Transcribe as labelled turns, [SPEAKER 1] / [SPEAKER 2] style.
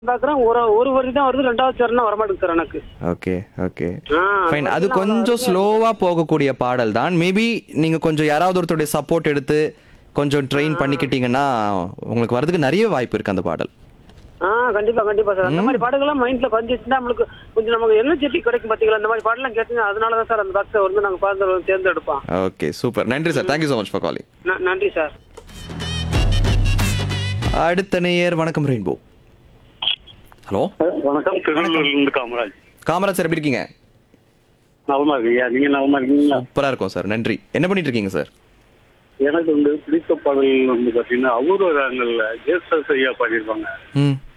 [SPEAKER 1] பாக்குறேன் ஒரு ஒரு வரி தான் வருது ரெண்டாவது சரணம் வரமாட்டேங்குது சார் எனக்கு
[SPEAKER 2] ஓகே ஓகே
[SPEAKER 1] ஆ,
[SPEAKER 2] ஃபைன் அது
[SPEAKER 1] வரிலாம்
[SPEAKER 2] கொஞ்சம் ஸ்லோவா போகக்கூடிய பாடல் தான் மேபி நீங்க கொஞ்சம் யாராவது ஒருத்தருடைய சப்போர்ட் எடுத்து கொஞ்சம் ட்ரெயின் பண்ணிக்கிட்டீங்கன்னா உங்களுக்கு வரதுக்கு நிறைய வாய்ப்பு இருக்கு அந்த பாடல்
[SPEAKER 1] ஆ கண்டிப்பா கண்டிப்பா சார் அந்த மாதிரி பாடல்கள்லாம் மைண்ட்ல பதிஞ்சிச்சுன்னா நம்மளுக்கு கொஞ்சம் நமக்கு எனர்ஜெட்டிக் கிடைக்கும் பாத்தீங்களா அந்த மாதிரி பாடலாம் கேட்டீங்க அதனால தான் சார் அந்த பாக்ஸை வந்து நாங்க பார்த்து தேர்ந்தெடுப்போம்
[SPEAKER 2] ஓகே சூப்பர் நன்றி sir thank you so much for calling
[SPEAKER 1] ந- நன்றி சார்
[SPEAKER 2] அடுத்த நேயர் வணக்கம் ரெயின்போ ஹலோ
[SPEAKER 3] வணக்கம் திருவள்ளூர்ல இருந்து காமராஜ்
[SPEAKER 2] காமராஜ் சார் எப்படி இருக்கீங்க
[SPEAKER 3] நலமா இருக்கீங்க நீங்க நலமா இருக்கீங்களா
[SPEAKER 2] சூப்பரா இருக்கும் சார் நன்றி என்ன பண்ணிட்டு இருக்கீங்க சார்
[SPEAKER 3] எனக்கு வந்து பிடித்த பாடல் வந்து பாத்தீங்கன்னா அபூர்வ ராகங்கள்ல ஜேசஸ் ஐயா பாடியிருப்பாங்க
[SPEAKER 2] ம்